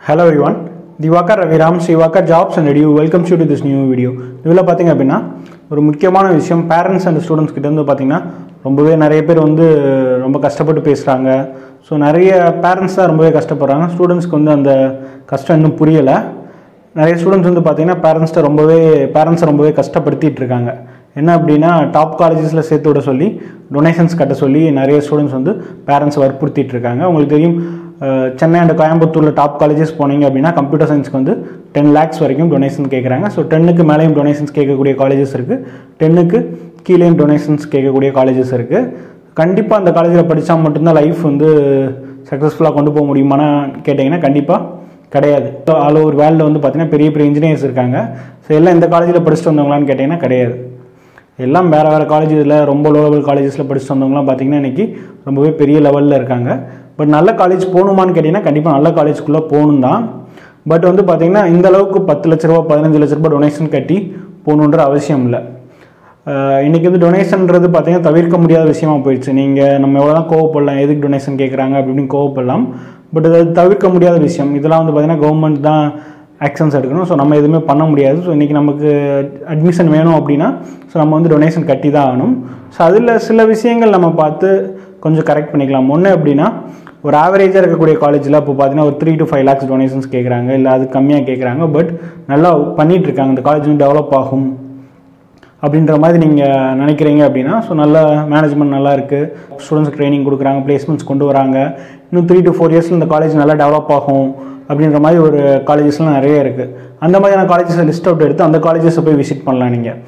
hello everyone Divakar Raviram ஸ்ரீவாக்கர் jobs and ரெடியூ welcomes you to this new video இதில் பார்த்தீங்க அப்படின்னா ஒரு முக்கியமான விஷயம் பேரண்ட்ஸ் அண்ட் ஸ்டூடெண்ட்ஸ் கிட்ட இருந்து பார்த்தீங்கன்னா ரொம்பவே நிறைய பேர் வந்து ரொம்ப கஷ்டப்பட்டு பேசுகிறாங்க ஸோ நிறைய பேரண்ட்ஸ் தான் ரொம்பவே கஷ்டப்படுறாங்க ஸ்டூடெண்ட்ஸ்க்கு வந்து அந்த கஷ்டம் இன்னும் புரியலை நிறைய ஸ்டூடெண்ட்ஸ் வந்து பார்த்தீங்கன்னா பேரண்ட்ஸ்ட்டை ரொம்பவே பேரண்ட்ஸை ரொம்பவே கஷ்டப்படுத்திட்டு இருக்காங்க என்ன அப்படின்னா டாப் காலேஜஸில் சேர்த்து விட சொல்லி டொனேஷன்ஸ் கட்ட சொல்லி நிறைய ஸ்டூடெண்ட்ஸ் வந்து பேரண்ட்ஸ் வற்புறுத்திட்டு இருக்காங்க உங்களுக்கு தெரியும் அஹ், சென்னை அண்ட் கோயம்புத்தூரில் டாப் காலேஜஸ் போனீங்க அப்படின்னா கம்ப்யூட்டர் சயின்ஸ்க்கு வந்து டென் லேக்ஸ் வரைக்கும் டொனேஷன் கேட்குறாங்க ஸோ டென்னுக்கு மேலேயும் டொனேஷன்ஸ் கேட்கக்கூடிய காலேஜஸ் இருக்குது டென்னுக்கு கீழேயும் டொனேஷன்ஸ் கேட்கக்கூடிய காலேஜஸ் இருக்குது கண்டிப்பாக அந்த காலேஜில் படித்தா மட்டும்தான் லைஃப் வந்து சக்ஸஸ்ஃபுல்லாக கொண்டு போக முடியுமான்னு கேட்டிங்கன்னா கண்டிப்பாக கிடையாது ஆல் ஓவர் வேர்ல்டில் வந்து பார்த்தீங்கன்னா பெரிய பெரிய இன்ஜினியர்ஸ் இருக்காங்க ஸோ எல்லாம் இந்த காலேஜில் படிச்சுட்டு வந்தவங்களான்னு கேட்டிங்கன்னா கிடையாது எல்லாம் வேறு வேறு காலேஜில் ரொம்ப லோ லெவல் காலேஜஸில் படிச்சுட்டு வந்தவங்களாம் பார்த்தீங்கன்னா இன்றைக்கி ரொம்பவே பெரிய லெவலில் இருக்காங்க பட் நல்ல காலேஜ் போகணுமான்னு கேட்டிங்கன்னா கண்டிப்பாக நல்ல காலேஜ்குள்ளே போகணும் தான் பட் வந்து பார்த்தீங்கன்னா இந்த அளவுக்கு பத்து லட்ச ரூபா பதினஞ்சு லட்ச ரூபா டொனேஷன் கட்டி போகணுன்ற அவசியம் இல்லை ஆஹ் இன்னைக்கு வந்து டொனேஷன்ன்றது பார்த்தீங்கன்னா தவிர்க்க முடியாத விஷயமா போயிடுச்சு நீங்கள் நம்ம எவ்வளோ தான் கோவப்படலாம் எதுக்கு டொனேஷன் கேட்குறாங்க அப்படின்னு கோவப்படலாம் பட் அது தவிர்க்க முடியாத விஷயம் இதெல்லாம் வந்து பார்த்தீங்கன்னா கவர்மெண்ட் தான் ஆக்ஷன்ஸ் எடுக்கணும் ஸோ நம்ம எதுவுமே பண்ண முடியாது ஸோ இன்றைக்கி நமக்கு அட்மிஷன் வேணும் அப்படின்னா ஸோ நம்ம வந்து டொனேஷன் கட்டி தான் ஆகணும் ஸோ அதில் சில விஷயங்கள் நம்ம பார்த்து கொஞ்சம் கரெக்ட் பண்ணிக்கலாம் ஒன்று அப்படின்னா ஒரு ஆவரேஜாக இருக்கக்கூடிய காலேஜில் இப்போ பார்த்தீங்கன்னா ஒரு three to five lakhs donations கேட்குறாங்க இல்லை அது கம்மியாக கேட்குறாங்க பட் நல்லா பண்ணிட்டு இருக்காங்க இந்த காலேஜ் வந்து டெவலப் ஆகும் அப்படின்ற மாதிரி நீங்கள் நினைக்கிறீங்க அப்படின்னா ஸோ நல்ல மேனேஜ்மெண்ட் நல்லா இருக்குது ஸ்டூடெண்ட்ஸ்க்கு ட்ரைனிங் கொடுக்குறாங்க பிளேஸ்மெண்ட்ஸ் கொண்டு வராங்க இன்னும் த்ரீ to ஃபோர் இயர்ஸில் இந்த காலேஜ் நல்லா டெவலப் ஆகும் அப்படின்ற மாதிரி ஒரு காலேஜஸ்லாம் நிறைய இருக்குது அந்த மாதிரியான காலேஜஸை லிஸ்ட் அவுட் எடுத்து அந்த காலேஜஸை போய் விசிட் பண்ணலாம் நீங்கள்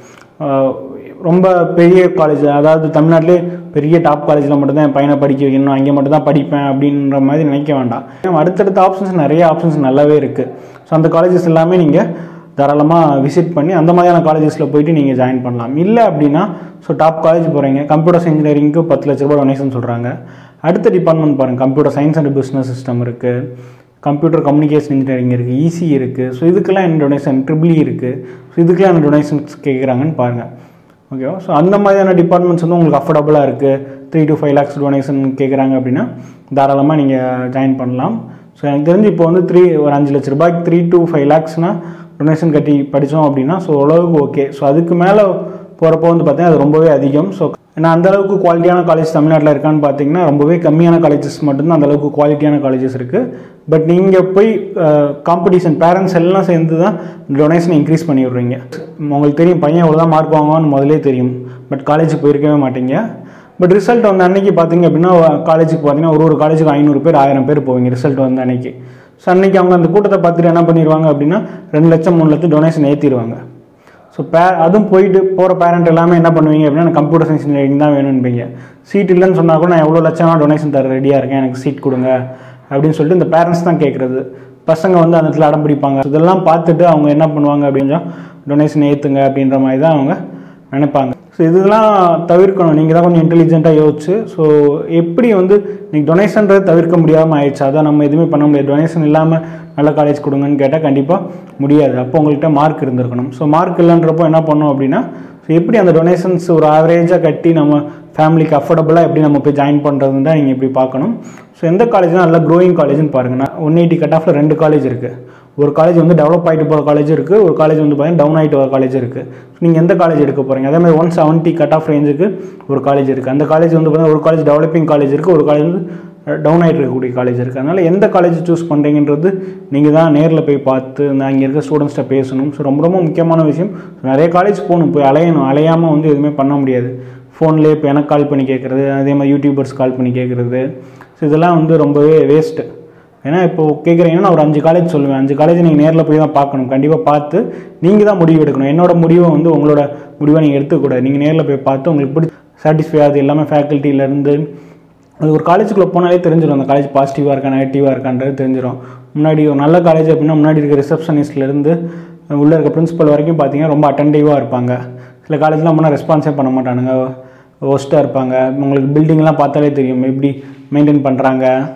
ரொம்ப பெரிய காலேஜ் அதாவது தமிழ்நாட்டிலே பெரிய டாப் காலேஜில் மட்டும்தான் என் பையனை படிக்க வைக்கணும் அங்கே மட்டும் தான் படிப்பேன் அப்படின்ற மாதிரி நினைக்க வேண்டாம் ஏன்னா அடுத்தடுத்த ஆப்ஷன்ஸ் நிறைய ஆப்ஷன்ஸ் நல்லாவே இருக்குது ஸோ அந்த காலேஜஸ் எல்லாமே நீங்கள் தாராளமாக விசிட் பண்ணி அந்த மாதிரியான காலேஜஸில் போயிட்டு நீங்கள் ஜாயின் பண்ணலாம் இல்லை அப்படின்னா ஸோ டாப் காலேஜ் போகிறீங்க கம்ப்யூட்டர் இன்ஜினியரிங்க்கு பத்து லட்ச ரூபாய் டொனேஷன் சொல்கிறாங்க அடுத்த டிபார்ட்மெண்ட் பாருங்கள் computer science and business system இருக்குது கம்ப்யூட்டர் கம்யூனிகேஷன் இன்ஜினியரிங் இருக்குது ஈசி இருக்குது ஸோ இதுக்கெல்லாம் என்ன டொனேஷன் ட்ரிபிள் இருக்குது ஸோ இதுக்கெல்லாம் என்ன டொனேஷன்ஸ் கேட்குறாங்கன்னு பாருங்கள் ஓகேவா ஸோ அந்த மாதிரியான டிபார்ட்மெண்ட்ஸ் வந்து உங்களுக்கு அஃபோர்டபுளாக இருக்குது three to five lakhs donation கேட்குறாங்க அப்படின்னா தாராளமாக நீங்கள் ஜாயின் பண்ணலாம் ஸோ எனக்கு தெரிஞ்சு இப்போ வந்து த்ரீ ஒரு அஞ்சு லட்ச ரூபாய்க்கு த்ரீ to ஃபைவ் லேக்ஸ்னால் டொனேஷன் கட்டி படித்தோம் அப்படின்னா ஸோ ஓரளவுக்கு ஓகே ஸோ அதுக்கு மேலே போகிறப்போ வந்து பார்த்தீங்கன்னா அது ரொம்பவே அதிகம் ஸோ ஏன்னா அந்த அளவுக்கு குவாலிட்டியான காலேஜ் தமிழ்நாட்டில் இருக்கான்னு பார்த்தீங்கன்னா ரொம்பவே கம்மியான காலேஜஸ் மட்டும்தான் அந்த அளவுக்கு குவாலிட்டியான காலேஜஸ் இருக்குது பட் நீங்கள் போய் காம்படிஷன் பேரண்ட்ஸ் எல்லாம் சேர்ந்து தான் டொனேஷனை இன்க்ரீஸ் பண்ணி விட்றீங்க உங்களுக்கு தெரியும் பையன் எவ்வளோ தான் மார்க் வாங்குவான்னு முதலே தெரியும் பட் காலேஜ் போயிருக்கவே மாட்டீங்க பட் ரிசல்ட் வந்த அன்னைக்கு பார்த்தீங்க அப்படின்னா காலேஜுக்கு பார்த்தீங்கன்னா ஒரு ஒரு காலேஜுக்கு ஐநூறு பேர் ஆயிரம் பேர் போவீங்க ரிசல்ட் வந்த அன்னைக்கு ஸோ அன்னைக்கு அவங்க அந்த கூட்டத்தை பார்த்துட்டு என்ன பண்ணிடுவாங்க அப்படின்னா ரெண்டு லட்சம் மூணு லட்சம் டொனேஷன் ஏற்றிடுவாங்க ஸோ பே அதுவும் போயிட்டு போகிற பேரண்ட் எல்லாமே என்ன பண்ணுவீங்க அப்படின்னா எனக்கு கம்ப்யூட்டர் சயின்ஸ் இன்ஜினியரிங் தான் வேணும்பீங்க சீட் இல்லைன்னு சொன்னால் கூட நான் எவ்வளோ லட்சமாக டொனேஷன் தர ரெடியாக இருக்கேன் எனக்கு சீட் கொடுங்க அப்படின்னு சொல்லிட்டு இந்த பேரண்ட்ஸ் தான் கேட்குறது பசங்க வந்து அந்த இடத்துல அடம் பிடிப்பாங்க So இதெல்லாம் பார்த்துட்டு அவங்க என்ன பண்ணுவாங்க அப்படின்னா டொனேஷன் ஏற்றுங்க அப்படின்ற மாதிரி தான் அவங்க நினைப்பாங்க ஸோ இதெல்லாம் தவிர்க்கணும் நீங்கள் தான் கொஞ்சம் இன்டெலிஜென்ட்டாக யோசிச்சு ஸோ எப்படி வந்து நீங்கள் டொனேஷன்றது தவிர்க்க முடியாமல் ஆயிடுச்சு அதான் நம்ம எதுவுமே பண்ண முடியாது டொனேஷன் இல்லாமல் நல்ல காலேஜ் கொடுங்கன்னு கேட்டால் கண்டிப்பாக முடியாது அப்போ உங்கள்கிட்ட மார்க் இருந்திருக்கணும் ஸோ மார்க் இல்லைன்றப்போ என்ன பண்ணோம் அப்படின்னா ஸோ எப்படி அந்த டொனேஷன்ஸ் ஒரு ஆவரேஜாக கட்டி நம்ம ஃபேமிலிக்கு அஃபோர்டபுளாக எப்படி நம்ம போய் ஜாயின் பண்ணுறதுன்னு தான் நீங்கள் இப்படி பார்க்கணும் ஸோ எந்த காலேஜ்னா நல்லா க்ரோயிங் காலேஜ்னு பாருங்கள் நான் ஒன் எயிட்டி கட் ஆஃபில் ரெண்டு காலேஜ் இருக்குது ஒரு காலேஜ் வந்து டெவலப் ஆகிட்டு போகிற காலேஜ் இருக்குது ஒரு காலேஜ் வந்து பார்த்தீங்கன்னா டவுன் ஆகிட்டு வர காலேஜ் இருக்குது ஸோ நீங்கள் எந்த காலேஜ் எடுக்க போகிறீங்க அதே மாதிரி ஒன் செவன்ட்டி கட் ஆஃப் ரேஞ்சுக்கு ஒரு காலேஜ் இருக்குது அந்த காலேஜ் வந்து பார்த்தீங்கன்னா ஒரு காலேஜ் டெவலப்பிங் காலேஜ் இருக்குது ஒரு காலேஜ் வந்து டவுன் ஆகிட்டு இருக்கக்கூடிய காலேஜ் இருக்குது அதனால் எந்த காலேஜ் சூஸ் பண்ணுறீங்கன்றது நீங்கள் தான் நேரில் போய் பார்த்து இந்த அங்கே இருக்க ஸ்டூடெண்ட்ஸ்கிட்ட பேசணும் ஸோ ரொம்ப ரொம்ப முக்கியமான விஷயம் நிறைய காலேஜ் போகணும் போய் அலையணும் அலையாமல் வந்து எதுவுமே பண்ண முடியாது ஃபோன்லேயே இப்போ எனக்கு கால் பண்ணி கேட்குறது அதே மாதிரி யூடியூபர்ஸ் கால் பண்ணி கேட்குறது ஸோ இதெல்லாம் வந்து ரொம்பவே வேஸ்ட்டு ஏன்னா இப்போ கேட்குறீங்கன்னா நான் ஒரு அஞ்சு காலேஜ் சொல்லுவேன் அஞ்சு காலேஜ் நீங்கள் நேரில் போய் தான் பார்க்கணும் கண்டிப்பாக பார்த்து நீங்கள் தான் முடிவு எடுக்கணும் என்னோட முடிவை வந்து உங்களோட முடிவை நீங்கள் எடுத்துக்கூடாது நீங்கள் நேரில் போய் பார்த்து உங்களுக்கு பிடிச்ச சாட்டிஸ்ஃபை ஆகுது எல்லாமே ஃபேக்கல்ட்டியிலேருந்து அது ஒரு காலேஜுக்குள்ளே போனாலே தெரிஞ்சிடும் அந்த காலேஜ் பாசிட்டிவாக இருக்கா நெகட்டிவாக இருக்கான்றது தெரிஞ்சிடும் முன்னாடி ஒரு நல்ல காலேஜ் அப்படின்னா முன்னாடி இருக்க ரிசப்ஷனிஸ்ட்லேருந்து உள்ளே இருக்க பிரின்சிபல் வரைக்கும் பார்த்தீங்கன்னா ரொம்ப அட்டன்டிவாக இருப்பாங்க சில காலேஜ்லாம் போனால் ரெஸ்பான்ஸே பண்ண மாட்டானுங்க ஒஸ்ட்டாக இருப்பாங்க உங்களுக்கு பில்டிங்லாம் பார்த்தாலே தெரியும் எப்படி மெயின்டைன் பண்ணுறாங்க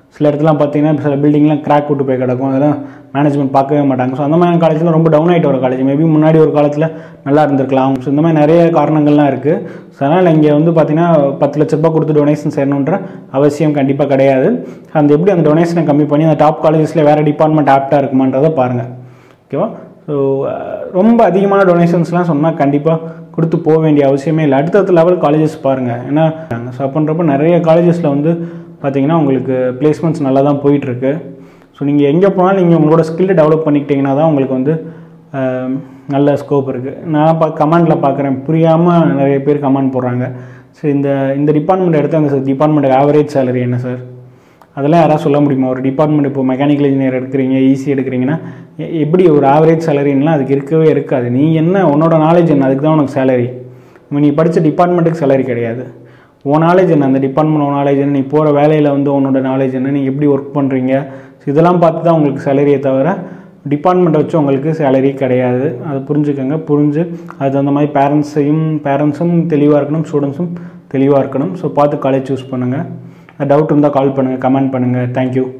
சில இடத்துலாம் பார்த்தீங்கன்னா சில பில்டிங்லாம் கிராக் விட்டு போய் கிடக்கும் அதெல்லாம் மேனேஜ்மெண்ட் பார்க்கவே மாட்டாங்க ஸோ அந்த மாதிரி காலேஜில் ரொம்ப டவுன் ஆகிட்டு வர காலேஜ் மேபி முன்னாடி ஒரு காலத்தில் நல்லா இருந்திருக்கலாம் ஸோ இந்த மாதிரி நிறைய காரணங்கள்லாம் இருக்குது ஸோ அதனால் இங்கே வந்து பார்த்தீங்கன்னா பத்து லட்ச ரூபாய் கொடுத்து டொனேஷன் சேரணுன்ற அவசியம் கண்டிப்பாக கிடையாது அந்த எப்படி அந்த டொனேஷனை கம்மி பண்ணி அந்த டாப் காலேஜஸில் வேறு டிபார்ட்மெண்ட் ஆப்டாக இருக்குமான்றதை பாருங்கள் ஓகேவா ஸோ ரொம்ப அதிகமான டொனேஷன்ஸ்லாம் சொன்னால் கண்டிப்பாக கொடுத்து போக வேண்டிய அவசியமே இல்லை அடுத்தடுத்த லெவல் காலேஜஸ் பாருங்கள் ஏன்னா ஸோ அப்படின்றப்ப நிறைய காலேஜஸில் வந்து பார்த்தீங்கன்னா உங்களுக்கு பிளேஸ்மெண்ட்ஸ் நல்லா தான் போயிட்டுருக்கு ஸோ நீங்கள் எங்கே போனாலும் நீங்கள் உங்களோட ஸ்கில்லை டெவலப் பண்ணிக்கிட்டீங்கன்னா தான் உங்களுக்கு வந்து ஆஹ், நல்ல ஸ்கோப் இருக்குது நான் பா கமெண்டில் பார்க்குறேன் புரியாமல் நிறைய பேர் கமெண்ட் போடுறாங்க ஸோ இந்த இந்த டிபார்ட்மெண்ட் எடுத்து அந்த டிபார்ட்மெண்ட் ஆவரேஜ் சேலரி என்ன சார் அதெல்லாம் யாராவது சொல்ல முடியுமா ஒரு டிபார்ட்மெண்ட் இப்போ மெக்கானிக்கல் இன்ஜினியர் எடுக்கிறீங்க ஈஸி எடுக்கிறீங்கன்னா எ- எப்படி ஒரு ஆவரேஜ் சேலரின்லாம் அதுக்கு இருக்கவே இருக்காது நீ என்ன உன்னோட நாலேஜ் என்ன அதுக்கு தான் உனக்கு சேலரி நீ படித்த டிபார்ட்மெண்ட்டுக்கு சேலரி கிடையாது உன் நாலேஜ் என்ன அந்த டிபார்ட்மெண்ட் உன் நாலேஜ் என்ன நீ போகிற வேலையில் வந்து உன்னோட நாலேஜ் என்ன நீ எப்படி ஒர்க் பண்ணுறீங்க ஸோ இதெல்லாம் பார்த்து தான் உங்களுக்கு சேலரியை தவிர டிபார்ட்மெண்ட்டை வச்சு உங்களுக்கு சேலரி கிடையாது அதை புரிஞ்சுக்கோங்க புரிஞ்சு அது தகுந்த மாதிரி பேரண்ட்ஸையும் பேரண்ட்ஸும் தெளிவாக இருக்கணும் ஸ்டூடெண்ட்ஸும் தெளிவாக இருக்கணும் ஸோ பார்த்து காலேஜ் சூஸ் பண்ணுங்கள் டவுட் இருந்தால் கால் பண்ணுங்கள் கமெண்ட் பண்ணுங்கள் தேங்க்யூ